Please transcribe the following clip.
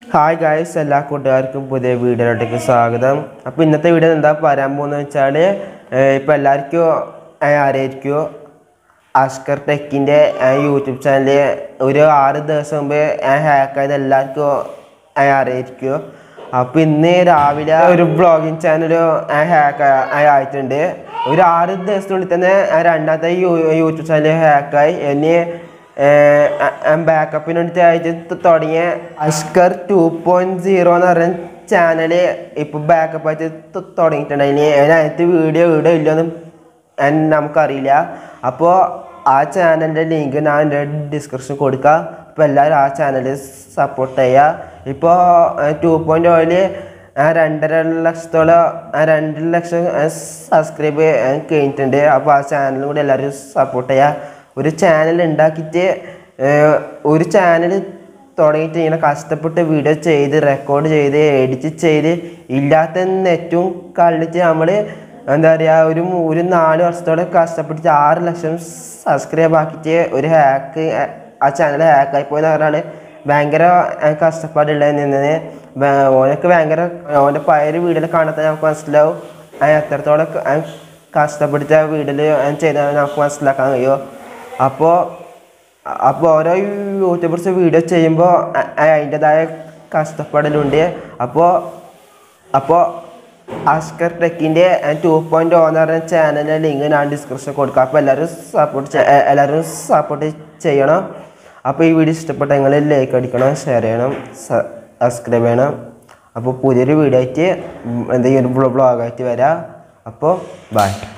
hi guys എല്ലാ കൂട്ടുകാർക്കും പുതിയ വീഡിയോയിലോട്ടേക്ക് സ്വാഗതം അപ്പോൾ ഇന്നത്തെ വീഡിയോ എന്താ പറയാൻ പോകുന്നത് വെച്ചാൽ ഇപ്പോൾ എല്ലാവർക്കും അറിയായിരിക്കും അഷ്കർ ടെക്കിൻ്റെ യൂട്യൂബ് ചാനൽ ഒരു ആറ് ദിവസം മുമ്പ് ഹാക്കായത് എല്ലാവർക്കും അറിയായിരിക്കും അപ്പോൾ ഇന്ന് രാവിലെ ഒരു ബ്ലോഗിങ് ചാനൽ ഹാക്ക് ആയിട്ടുണ്ട് ഒരു ആറ് ദിവസത്തിനുള്ളിൽ തന്നെ ആ രണ്ടാമത്തെ യൂ- യൂട്യൂബ് ചാനൽ ഹാക്കായി ഇനി ബാക്കപ്പിന് വേണ്ടിയിട്ട് ത- തുടങ്ങിയ അഷ്കർ ടു പോയിന്റ് സീറോ എന്ന് പറയുന്ന ചാനല് ഇപ്പൊ ബാക്കപ്പ് ആയിട്ട് ത- തുടങ്ങിയിട്ടുണ്ട് ഇനി അതിനകത്ത് വീഡിയോ വീഡിയോ ഇല്ലയെന്നും എൻ- നമുക്കറിയില്ല അപ്പോൾ ആ ചാനലിൻ്റെ ലിങ്ക് ഞാൻ എൻ്റെ ഡിസ്ക്രിപ്ഷൻ കൊടുക്കാം അപ്പോൾ എല്ലാവരും ആ ചാനൽ സപ്പോർട്ട് ചെയ്യുക ഇപ്പോൾ ടു പോയിന്റ് ഓയില് രണ്ടര ലക്ഷത്തോളം ആ രണ്ട് ലക്ഷം സബ്സ്ക്രൈബ് കഴിഞ്ഞിട്ടുണ്ട് അപ്പോൾ ആ ചാനലും കൂടി എല്ലാവരും സപ്പോർട്ട് ചെയ്യുക ഒരു ചാനൽ ഉണ്ടാക്കിയിട്ട് ഏഹ്, ഒരു ചാനൽ തുടങ്ങിയിട്ട് ഇങ്ങനെ കഷ്ടപ്പെട്ട് വീഡിയോ ചെയ്ത് റെക്കോർഡ് ചെയ്ത് എഡിറ്റ് ചെയ്ത് ഇല്ലാത്ത നെറ്റും കളിച്ച് നമ്മൾ എന്താ പറയുക ഒരു മൂ- ഒരു നാല് വർഷത്തോടെ കഷ്ടപ്പെട്ടിട്ട് ആറ് ലക്ഷം സബ്സ്ക്രൈബ് ആക്കിയിട്ട് ഒരു ഹാക്ക് ആ ചാനൽ ഹാക്കായി പോയെന്ന് പറഞ്ഞാൽ ഭയങ്കര ഏഹ്, കഷ്ടപ്പാടുള്ളത് നിന്നത് ഭ- ഓനൊക്കെ ഭയങ്കര ഓൻ്റെ പഴയ വീഡിയോയിൽ കാണാത്ത നമുക്ക് മനസ്സിലാവും ആ എത്രത്തോളം ക- ആ കഷ്ടപ്പെടുത്ത വീഡിയോയിൽ ചെയ്താൽ നമുക്ക് മനസ്സിലാക്കാൻ കഴിയുമോ അപ്പോൾ അപ്പോൾ ഓരോ യൂട്യൂബേഴ്സ് വീഡിയോ ചെയ്യുമ്പോൾ അതിൻ്റെതായ കഷ്ടപ്പെടലുണ്ട് അപ്പോൾ അപ്പോൾ അസ്കർ ടെക്കിൻ്റെ ടു പോയിൻറ്റ് ഓന്ന് പറഞ്ഞ ചാനലിൻ്റെ ലിങ്ക് ഞാൻ ഡിസ്ക്രിപ്ഷൻ കൊടുക്കാം അപ്പോൾ എല്ലാവരും സപ്പോർട്ട് എല്ലാവരും സപ്പോർട്ട് ചെയ്യണം അപ്പോൾ ഈ വീഡിയോ ഇഷ്ടപ്പെട്ട നിങ്ങൾ ലൈക്ക് അടിക്കണം ഷെയർ ചെയ്യണം സബ്സ്ക്രൈബ് ചെയ്യണം അപ്പോൾ പുതിയൊരു വീഡിയോ ആയിട്ട് ഉം, എന്തെങ്കിലും ബ്ലോഗായിട്ട് വരാം അപ്പോൾ ബൈ